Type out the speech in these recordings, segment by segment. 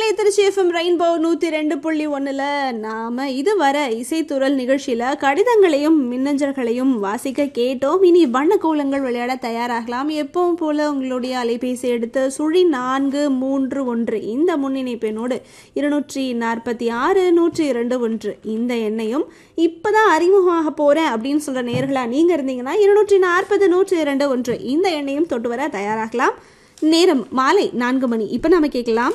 Trichy FM rainbow நூற்றி ரெண்டு புள்ளி ஒன்றில் நாம் இதுவரை இசைத்துறல் நிகழ்ச்சியில் கடிதங்களையும் மின்னஞ்சல்களையும் வாசிக்க கேட்டோம் இனி வண்ண கோலங்கள் விளையாட தயாராகலாம் எப்பவும் போல உங்களுடைய அலைபேசி எடுத்து சுழி நான்கு மூன்று ஒன்று இந்த முன்னிணைப்பெண்ணோடு இருநூற்றி நாற்பத்தி ஆறு நூற்றி இரண்டு ஒன்று இந்த எண்ணையும் இப்போதான் அறிமுகமாக போகிறேன் அப்படின்னு சொல்கிற நேர்களா நீங்கள் இருந்தீங்கன்னா இருநூற்றி நாற்பது நூற்றி இரண்டு ஒன்று இந்த எண்ணையும் தொட்டு வர தயாராகலாம் நேரம் மாலை நான்கு மணி இப்போ நம்ம கேட்கலாம்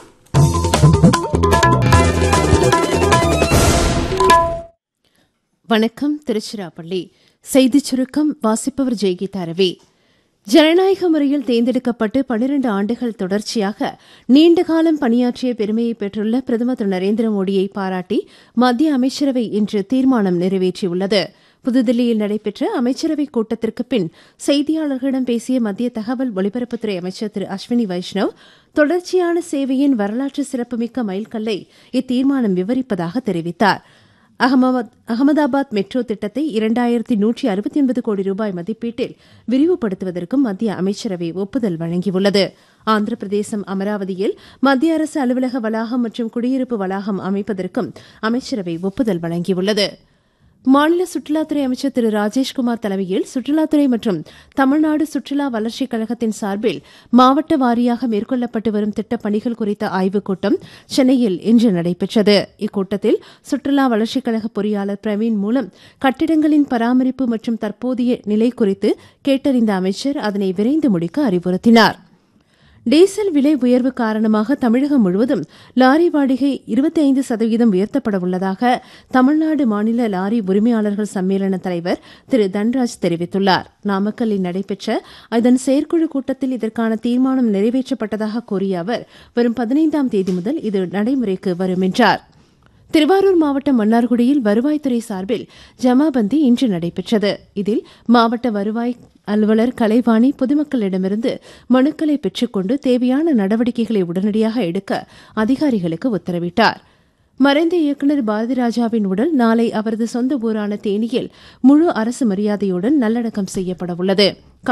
வணக்கம் திருச்சிராப்பள்ளி செய்திச் சுருக்கம் வாசிப்பவர் ஜெய்கீதா ரவி ஜனநாயக முறையில் தேர்ந்தெடுக்கப்பட்டு பனிரண்டு ஆண்டுகள் தொடர்ச்சியாக நீண்ட காலம் பணியாற்றிய பெருமையை பெற்றுள்ள பிரதமர் திரு நரேந்திர மோடியை பாராட்டி மத்திய அமைச்சரவை இன்று தீர்மானம் நிறைவேற்றியுள்ளது புதுதில்லியில் நடைபெற்ற அமைச்சரவைக் கூட்டத்திற்கு பின் செய்தியாளர்களிடம் பேசிய மத்திய தகவல் ஒலிபரப்புத்துறை அமைச்சர் திரு அஸ்வினி வைஷ்ணவ் தொடர்ச்சியான சேவையின் வரலாற்று சிறப்புமிக்க மைல்கல்லை இத்தீர்மானம் விவரிப்பதாக தெரிவித்தார் அகமதாபாத் மெட்ரோ திட்டத்தை இரண்டாயிரத்தி நூற்றி அறுபத்தி ஒன்பது கோடி ரூபாய் மதிப்பீட்டில் விரிவுபடுத்துவதற்கும் மத்திய அமைச்சரவை ஒப்புதல் வழங்கியுள்ளது ஆந்திர பிரதேசம் அமராவதியில் மத்திய அரசு அலுவலக வளாகம் மற்றும் குடியிருப்பு வளாகம் அமைப்பதற்கும் அமைச்சரவை ஒப்புதல் வழங்கியுள்ளது மாநில சுற்றுலாத்துறை அமைச்சர் திரு ராஜேஷ்குமார் தலைமையில் சுற்றுலாத்துறை மற்றும் தமிழ்நாடு சுற்றுலா வளர்ச்சிக் கழகத்தின் சார்பில் மாவட்ட வாரியாக மேற்கொள்ளப்பட்டு வரும் திட்டப் பணிகள் குறித்த ஆய்வுக் கூட்டம் சென்னையில் இன்று நடைபெற்றது இக்கூட்டத்தில் சுற்றுலா வளர்ச்சிக் கழக பொறியாளர் பிரவீன் மூலம் கட்டிடங்களின் பராமரிப்பு மற்றும் தற்போதைய நிலை குறித்து கேட்டறிந்த அமைச்சர் அதனை விரைந்து முடிக்க அறிவுறுத்தினார் டீசல் விலை உயர்வு காரணமாக தமிழகம் முழுவதும் லாரி வாடகை இருபத்தி ஐந்து சதவீதம் உயர்த்தப்பட உள்ளதாக தமிழ்நாடு மாநில லாரி உரிமையாளர்கள் சம்மேளன தலைவர் திரு தன்ராஜ் தெரிவித்துள்ளார் நாமக்கல்லில் நடைபெற்ற அதன் செயற்குழு கூட்டத்தில் இதற்கான தீர்மானம் நிறைவேற்றப்பட்டதாக கூறிய அவர் வரும் பதினைந்தாம் தேதி முதல் இது நடைமுறைக்கு வரும் என்றார் திருவாரூர் மாவட்டம் மன்னார்குடியில் வருவாய்த்துறை சார்பில் ஜமாபந்தி இன்று நடைபெற்றது இதில் மாவட்ட வருவாய் அலுவலர் கலைவாணி பொதுமக்களிடமிருந்து மனுக்களை பெற்றுக்கொண்டு தேவையான நடவடிக்கைகளை உடனடியாக எடுக்க அதிகாரிகளுக்கு உத்தரவிட்டார் மறைந்த இயக்குநர் பாரதி ராஜாவின் உடல் நாளை அவரது சொந்த ஊரான தேனியில் முழு அரசு மரியாதையுடன் நல்லடக்கம் செய்யப்பட உள்ளது